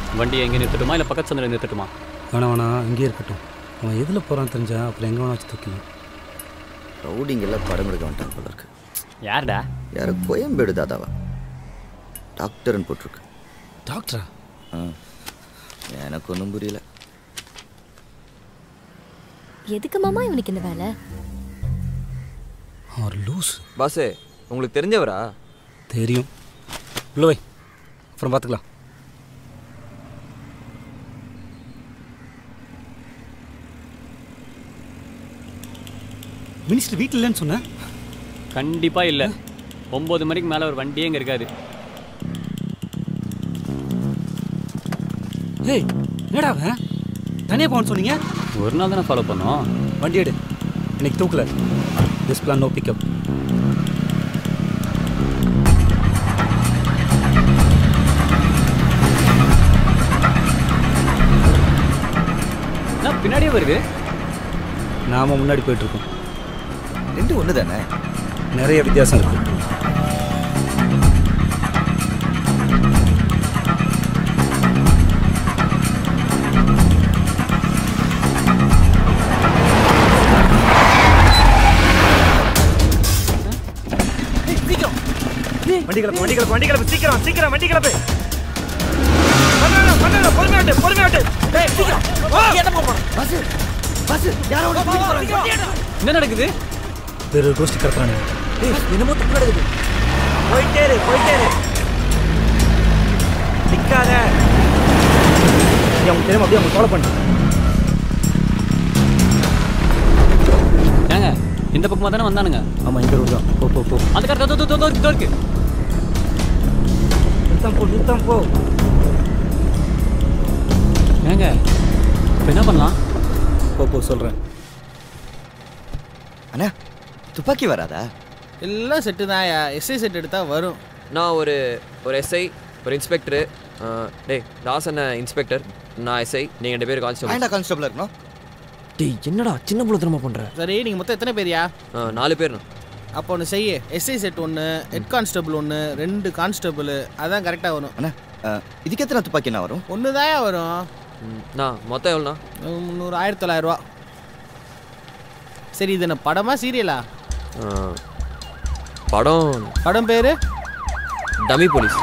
வண்டியை எங்கே நிறுத்தட்டுமா இல்லை பக்கத்து சந்தில் நிறுத்தட்டுமா வேணாம் வேணாம் இங்கேயே இருக்கட்டும் அவன் எதில் போகிறான்னு தெரிஞ்சா அப்புறம் எங்கே வேணா வச்சு தூக்கலாம் ரவுடிங்கெல்லாம் படம் எடுக்க வந்துட்டாங்க போல இருக்கு யாருடா யாரோ கோயம்பேடு தாதாவா டாக்டர்னு போட்டிருக்கு டாக்டரா ஆ எனக்கு ஒன்றும் புரியல எதுக்கு மாமா இவனுக்கு இந்த வேலை அவர் லூஸ் பாஸு உங்களுக்கு தெரிஞ்சவரா தெரியும் உள்ள வை அப்புறம் பார்த்துக்கலாம் மினிஸ்டர் வீட்டில் இல்லைன்னு சொன்னேன் கண்டிப்பாக இல்லை ஒம்பது மணிக்கு மேலே ஒரு வண்டியே இங்கே இருக்காது ஏய் என்னடா அவன் தனியாக போகணும்னு சொன்னீங்க ஒரு நாள் தானே ஃபாலோ பண்ணோம் வண்டி எடு இன்னைக்கு தூக்கல திஸ் பிளான் நோ பிக்கப் என்ன பின்னாடியே வருது நாம முன்னாடி போயிட்டு இருக்கோம் ரெண்டு ஒன்று தானே நிறைய வித்தியாசம் இருக்கு வண்டி கிளப்பு வண்டி கிளப்பு வண்டி கிளப்பு சீக்கிரம் சீக்கிரம் வண்டி கிளப்பு பண்ணல பண்ணல பொறுமையாட்டு பொறுமையாட்டு டேய் சீக்கிரம் பஸ் பஸ் யாரோ என்ன நடக்குது வேறு கோஷ்டி கடத்துறானு என்னமோ தப்பு நடக்குது போயிட்டே இரு போயிட்டே இரு நிக்காத அவங்க தெரியும் அப்படியே அவங்க ஃபாலோ பண்ணு ஏங்க இந்த பக்கமாக தானே வந்தானுங்க ஆமாம் இங்கே ரோடு தான் போ போ போ அந்த கார் தோ தோ தோ தோ இருக்கு நிறுத்தம் போ நிறுத்தம் போ ஏங்க இப்போ என்ன பண்ணலாம் போ போ சொல்கிறேன் அண்ணா துப்பாக்கி வராதா எல்லாம் செட்டு தான்யா எஸ்ஐ செட் எடுத்தா வரும் நான் ஒரு ஒரு எஸ்ஐ ஒரு இன்ஸ்பெக்டரு டேய் தாசன இன்ஸ்பெக்டர் நான் எஸ்ஐ நீங்கள் ரெண்டு பேர் கான்ஸ்டபிள் ஏன்டா கான்ஸ்டபிள் இருக்கணும் டேய் என்னடா சின்ன புள்ளத்தனமா பண்ற சரி நீங்கள் மொத்தம் எத்தனை பேரியா ஆ, நாலு பேர் அப்போ ஒன்று செய்ய எஸ்ஐ செட் ஒன்று ஹெட் கான்ஸ்டபிள் ஒன்று ரெண்டு கான்ஸ்டபிள் அதான் கரெக்டாக வரும் அண்ணா அஹ், இதுக்கு எத்தனை துப்பாக்கி என்ன வரும் ஒன்று தாயா வரும் ம், நான் மொத்தம் எவ்வளோண்ணா முந்நூறு ஆயிரத்தி தொள்ளாயிரரூவா சரி இது என்ன படமா சீரியலா ஆ, படம் படம் பேர் டமி போலீஸ்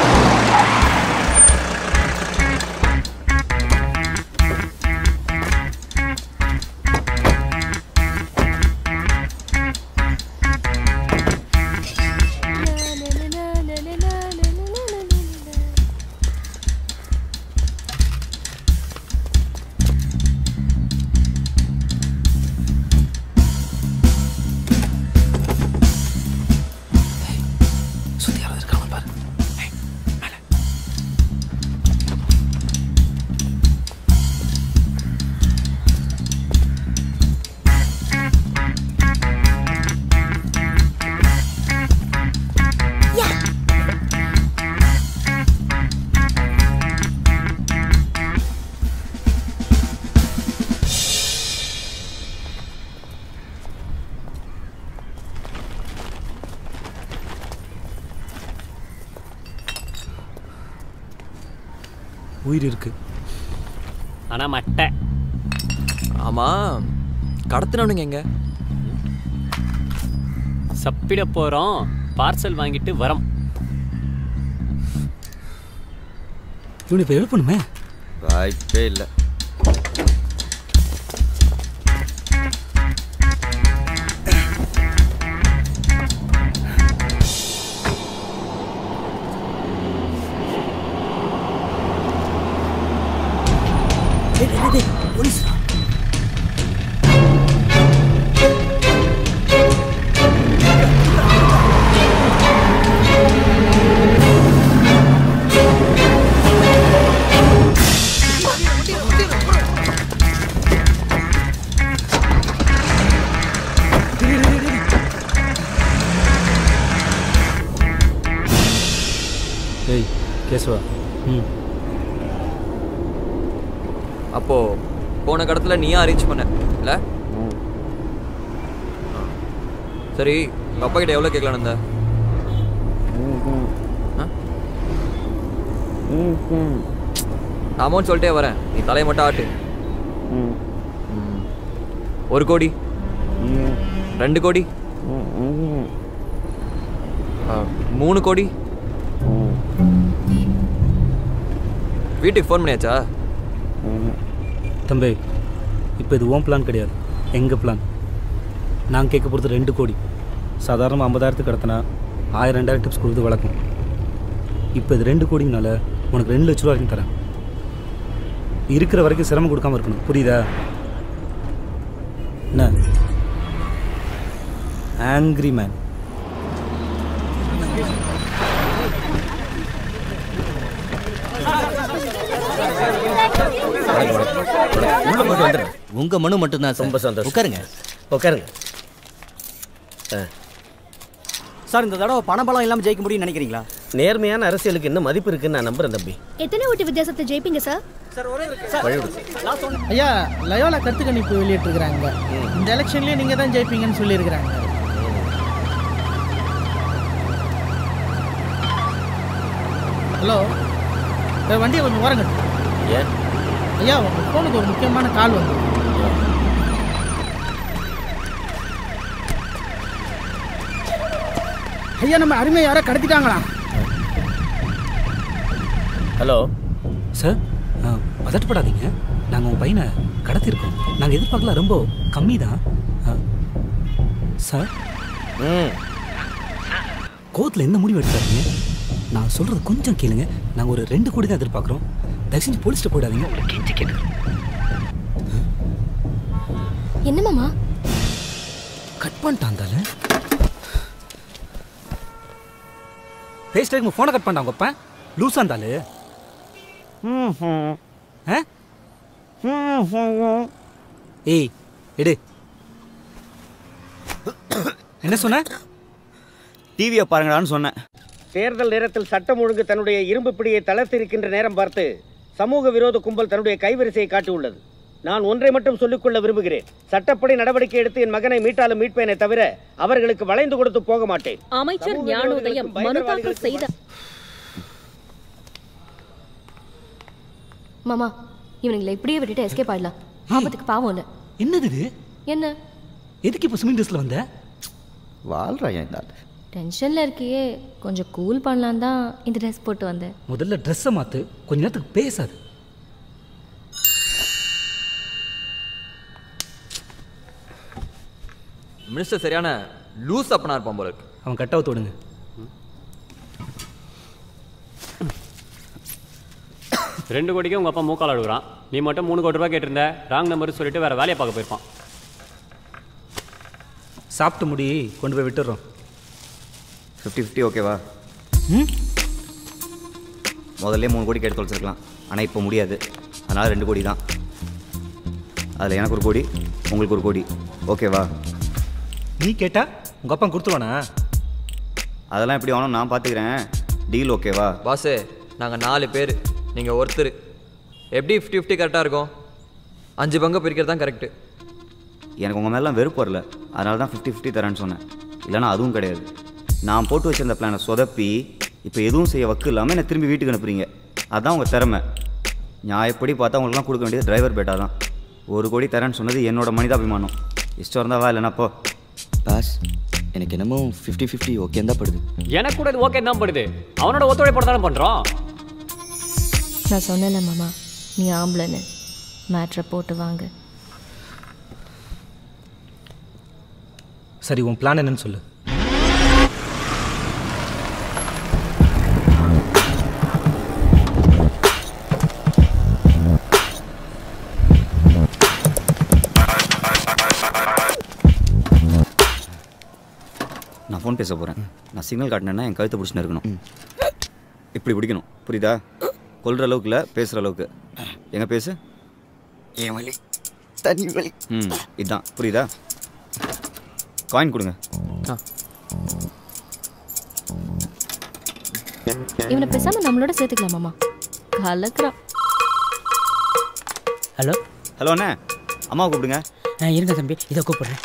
சுற்றி யாராவது இருக்காங்க பாரு உயிர் இருக்கு ஆனால் மட்டை ஆமாம் கடத்தினவனுங்க எங்க சப்பிட போகிறோம் பார்சல் வாங்கிட்டு வரோம் இவனை இப்போ எழுப்பணுமே வாய்ப்பே இல்லை ஏய் கேசவா ம் அப்போ போன கடத்துல நீயா அரேஞ்ச் பண்ண இல்ல ஆ. சரி உங்க அப்பா கிட்ட எவ்வளவு கேட்கலாம் இருந்த ஆ? நான் அமௌண்ட் சொல்லிட்டே வரேன் நீ தலையை மட்டும் ஆட்டு ம். ஒரு கோடி ரெண்டு கோடி ஆ, மூணு கோடி வீட்டுக்கு ஃபோன் பண்ணியாச்சா தம்பி இப்போ இது ஓன் பிளான் கிடையாது எங்கள் பிளான் நான் கேட்க போகிறது ரெண்டு கோடி சாதாரண ஐம்பதாயிரத்துக்கு கடத்தினா ஆயிரம் ரெண்டாயிரம் டிப்ஸ் கொடுத்து வழக்கம் இப்போ இது ரெண்டு கோடிங்கனால உனக்கு ரெண்டு லட்ச ரூபா வரைக்கும் தரேன் இருக்கிற வரைக்கும் சிரமம் கொடுக்காம இருக்கணும் புரியுதா என்ன ஆங்க்ரி மேன் உள்ள போட்டு வந்துடுறேன் உங்க மனு மட்டும்தான் ரொம்ப சந்தோஷம் உட்காருங்க உட்காருங்க சார் இந்த தடவை பணபலம் இல்லாமல் ஜெயிக்க முடியும்னு நினைக்கிறீங்களா நேர்மையான அரசியலுக்கு இன்னும் மதிப்பு இருக்குன்னு நான் நம்புறேன் தம்பி எத்தனை ஓட்டு வித்தியாசத்தை ஜெயிப்பீங்க சார் ஐயா லயோலா கருத்து கணிப்பு வெளியிட்டிருக்கிறாங்க இந்த எலெக்ஷன்லயே நீங்க தான் ஜெயிப்பீங்கன்னு சொல்லியிருக்கிறாங்க ஹலோ வண்டியை கொஞ்சம் ஓரங்கட்டு ஏன் ஐயா உங்க ஃபோனுக்கு ஒரு முக்கியமான கால் வந்து ஐயா நம்ம அருமையை யாரோ கடத்திட்டாங்களா ஹலோ சார் ஆ, பதட்டப்படாதீங்க நாங்கள் உங்கள் பையனை கடத்திருக்கோம் நாங்கள் எதிர்பார்க்கல ரொம்ப கம்மி தான் சார் ம் கோர்ட்டில் எந்த முடிவு எடுத்தாருங்க நான் சொல்கிறது கொஞ்சம் கேளுங்க நாங்கள் ஒரு ரெண்டு கோடி தான் எதிர்பார்க்குறோம் தயவு செஞ்சு போலீஸ்ட்டு போயிடாதீங்க உங்களை கெஞ்சி கேட்டுக்கிறோம் என்ன மாமா கட் பண்ணிட்டான் தானே பேசிட்டு ஃபோனை கட் பண்ணிட்டான் உங்க அப்பா லூஸாக இருந்தாலு ஆ ஏய் எடு என்ன சொன்ன டிவியை பாருங்கடான்னு சொன்னேன் தேர்தல் நேரத்தில் சட்டம் ஒழுங்கு தன்னுடைய இரும்பு பிடியை தளர்த்திருக்கின்ற நேரம் பார்த்து சமூக விரோத கும்பல் தன்னுடைய கைவரிசையை காட்டியுள்ளது நான் ஒன்றை மட்டும் சொல்லிக்கொள்ள விரும்புகிறேன் சட்டப்படி நடவடிக்கை எடுத்து என் மகனை மீட்டாலும் மீட்பேனே தவிர அவர்களுக்கு வளைந்து கொடுத்து போக மாட்டேன் அமைச்சர் ஞானோதயம் மனு தாக்கல் செய்த மாமா இவனுங்களை இப்படியே விட்டுட்டு எஸ்கேப் ஆயிடலாம் ஆபத்துக்கு பாவம் இல்லை என்னது இது என்ன எதுக்கு இப்போ ஸ்விமிங் ட்ரெஸ்ல வந்த வாழ்றாயா இந்த ஆள். டென்ஷனில் இருக்கியே கொஞ்சம் கூல் பண்ணலாம் தான் இந்த ட்ரெஸ் போட்டு வந்தேன் முதல்ல ட்ரெஸ்ஸை மாற்று கொஞ்ச நேரத்துக்கு பேசாது மினிஸ்டர் சரியான லூஸ் அப்பனா இருப்பான் போல இருக்கு அவன் கட்டாவத்து விடுங்க ரெண்டு கோடிக்கு உங்கள் அப்பா மூக்கால் அழுகுறான் நீ மட்டும் மூணு கோடி ரூபாய் கேட்டிருந்த ராங் நம்பர் சொல்லிட்டு வேறு வேலையை பார்க்க போயிருப்பான் சாப்பிட்டு முடி கொண்டு போய் விட்டுறோம் ஃபிஃப்டி ஃபிஃப்டி ஓகேவா முதல்ல மூணு கோடி எடுத்து வச்சிருக்கலாம் ஆனால் இப்போ முடியாது அதனால் ரெண்டு கோடி தான் அதில் எனக்கு ஒரு கோடி உங்களுக்கு ஒரு கோடி ஓகேவா நீ கேட்டா உங்க அப்பா கொடுத்துருவானா அதெல்லாம் எப்படி ஆகணும் நான் பார்த்துக்கிறேன் டீல் ஓகேவா பாஸு நாங்கள் நாலு பேர் நீங்கள் ஒருத்தர் எப்படி ஃபிஃப்டி ஃபிஃப்டி கரெக்டாக இருக்கும் அஞ்சு பங்கு பிரிக்கிறது தான் கரெக்டு எனக்கு உங்கள் மேலாம் வெறுப்பு வரல அதனால தான் ஃபிஃப்டி ஃபிஃப்டி தரேன்னு சொன்னேன் இல்லைனா அதுவும் கிடையாது நான் போட்டு வச்சிருந்த பிளானை சொதப்பி இப்போ எதுவும் செய்ய வக்கு இல்லாமல் என்னை திரும்பி வீட்டுக்கு அனுப்புறீங்க அதான் உங்கள் திறமை நியாயப்படி பார்த்தா உங்களுக்குலாம் கொடுக்க வேண்டியது டிரைவர் பேட்டா தான் ஒரு கோடி தரேன்னு சொன்னது என்னோட மனிதாபிமானம் இஷ்டம் இருந்தால் வா இல்லைனா போ பாஸ் எனக்கு என்னமோ ஃபிஃப்டி ஃபிஃப்டி ஓகே தான் படுது எனக்கு கூட இது ஓகே தான் படுது அவனோட ஒத்துழைப்போட தானே பண்ணுறோம் நான் சொன்னேன்ல மாமா நீ ஆம்பளைன்னு மேட்ரை போட்டு வாங்க சரி உன் பிளான் என்னன்னு சொல்லு நான் ஃபோன் பேச போகிறேன் நான் சிக்னல் காட்டினேன்னா என் கழுத்தை பிடிச்சின்னு இருக்கணும் இப்படி பிடிக்கணும் புரியுதா கொல்ற அளவுக்கு இல்லை பேசுகிற அளவுக்கு எங்க பேசு என் வலி தனி வலி ம் இதுதான் புரியுதா காயின் கொடுங்க இவனை பேசாம நம்மளோட சேர்த்துக்கலாம் மாமா கலக்குறான் ஹலோ ஹலோ அண்ணே அம்மாவை கூப்பிடுங்க இருங்க தம்பி இதை கூப்பிடுறேன்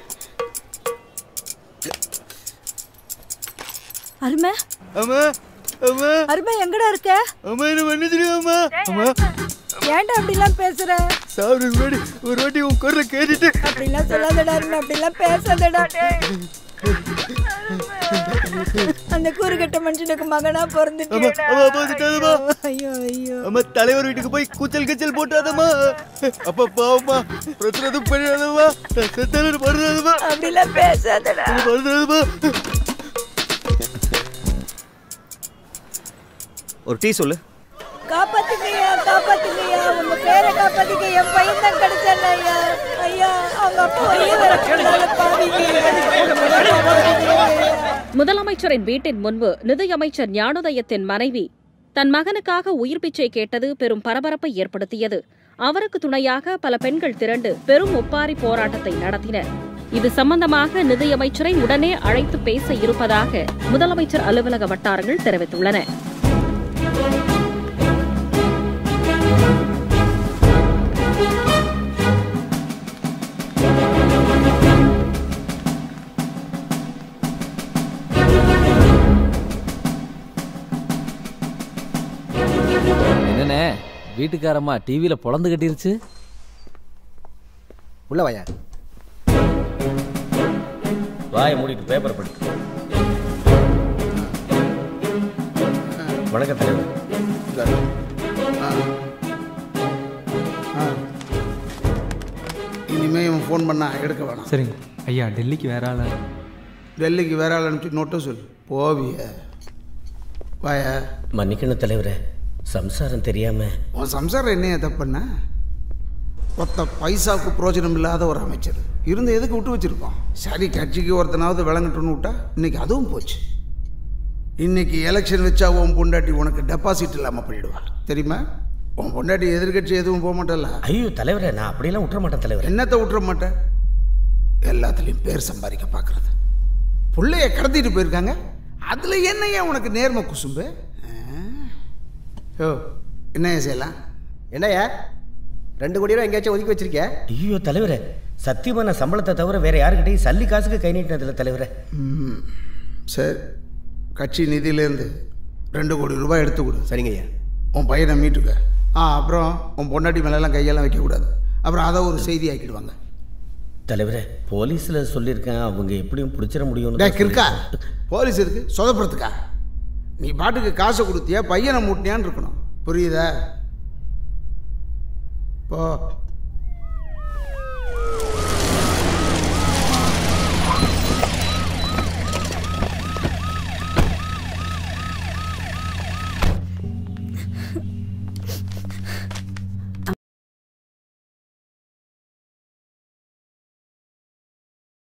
அருமை அம்மா அம்மா அருமை எங்கடா இருக்க அம்மா என்ன மன்னிச்சிடு அம்மா அம்மா ஏன்டா அப்படிலாம் பேசுற சாப்பிடுறதுக்கு முன்னாடி ஒரு வாட்டி உன் குரலை கேட்டுட்டு அப்படிலாம் சொல்லாதடா அருமை அப்படிலாம் பேசாதடா டேய். அந்த கூறுகட்ட மனுஷனுக்கு மகனா அம்மா பிறந்துட்டேடா அம்மா அப்பா திட்டாதம்மா ஐயோ ஐயோ அம்மா தலைவர் வீட்டுக்கு போய் கூச்சல் கச்சல் போட்டாதம்மா அப்பா பாவம்மா பிரச்சனை எதுவும் பண்ணிடாதம்மா நான் செத்தாலும் மறந்துடாதம்மா அப்படிலாம் பேசாதடா மறந்துடாதம்மா ஒரு டீ சொல்லு காப்பாத்துங்கய்யா காப்பாத்துங்கய்யா உங்க பேரை காப்பாத்துங்க என் பையன் தான் கிடைச்சான் ஐயா ஐயா அவங்க அப்பா வெளியே வரக்கூடாது முதலமைச்சரின் வீட்டின் முன்பு நிதியமைச்சர் ஞானோதயத்தின் மனைவி தன் மகனுக்காக உயிர் பிச்சை கேட்டது பெரும் பரபரப்பை ஏற்படுத்தியது அவருக்கு துணையாக பல பெண்கள் திரண்டு பெரும் ஒப்பாரி போராட்டத்தை நடத்தினர் இது சம்பந்தமாக நிதியமைச்சரை உடனே அழைத்து பேச இருப்பதாக முதலமைச்சர் அலுவலக வட்டாரங்கள் தெரிவித்துள்ளன என்னண்ணே வீட்டுக்காரம்மா டிவியில பொழந்து கட்டிருச்சு உள்ள வாயா வாயை மூடிட்டு பேப்பர் படி வணக்கம் தலைவர் இனிமே இவன் ஃபோன் பண்ணா எடுக்க வேணாம் சரிங்க ஐயா டெல்லிக்கு வேற ஆளா டெல்லிக்கு வேற ஆள் அனுப்பிச்சு நோட்டும் சொல்லு போவிய வாயா மன்னிக்கணும் தலைவரே சம்சாரம் தெரியாம உன் சம்சாரம் என்னைய தப்புன்னா ஒத்த பைசாவுக்கு பிரோஜனம் இல்லாத ஒரு அமைச்சர் இருந்து எதுக்கு விட்டு வச்சிருக்கோம் சரி கட்சிக்கு ஒருத்தனாவது விளங்கட்டுன்னு விட்டா இன்னைக்கு அதுவும் போச்சு இன்னைக்கு எலெக்ஷன் வச்சா உன் பொண்டாட்டி உனக்கு டெபாசிட் இல்லாமல் பண்ணிடுவா தெரியுமா உன் பொண்டாட்டி எதிர்கட்சி எதுவும் போக மாட்டல ஐயோ தலைவரே நான் அப்படியெல்லாம் விட்டுற மாட்டேன் தலைவர் என்னத்தை விட்டுற மாட்டேன் எல்லாத்துலேயும் பேர் சம்பாதிக்க பார்க்கறது பிள்ளைய கடத்திட்டு போயிருக்காங்க அதில் என்னையா உனக்கு நேர்மை குசும்பு ஓ என்னையா செய்யலாம் என்னய்யா ரெண்டு கோடி ரூபா எங்கேயாச்சும் ஒதுக்கி வச்சிருக்க ஐயோ தலைவரே சத்தியமா நான் சம்பளத்தை தவிர வேற யாருக்கிட்டையும் சல்லி காசுக்கு கை நீட்டினதில்ல தலைவரே ம், சரி கட்சி நிதியிலேருந்து ரெண்டு கோடி ரூபாய் எடுத்து கொடு சரிங்க ஐயா உன் பையனை மீட்டுக்க ஆ அப்புறம் உன் பொண்டாட்டி மேலெல்லாம் கையெல்லாம் வைக்கக்கூடாது அப்புறம் அதை ஒரு செய்தி ஆக்கிடுவாங்க தலைவரே போலீஸ்ல சொல்லியிருக்கேன் அவங்க எப்படியும் பிடிச்சிட முடியும்னு டேய் தான் கிறுக்கா சொல்லியிருக்காங்க. போலீஸ் இருக்கு சொதப்புறதுக்கா நீ பாட்டுக்கு காசை கொடுத்தியா பையனை மூட்டினியான்னு இருக்கணும் புரியுதா போ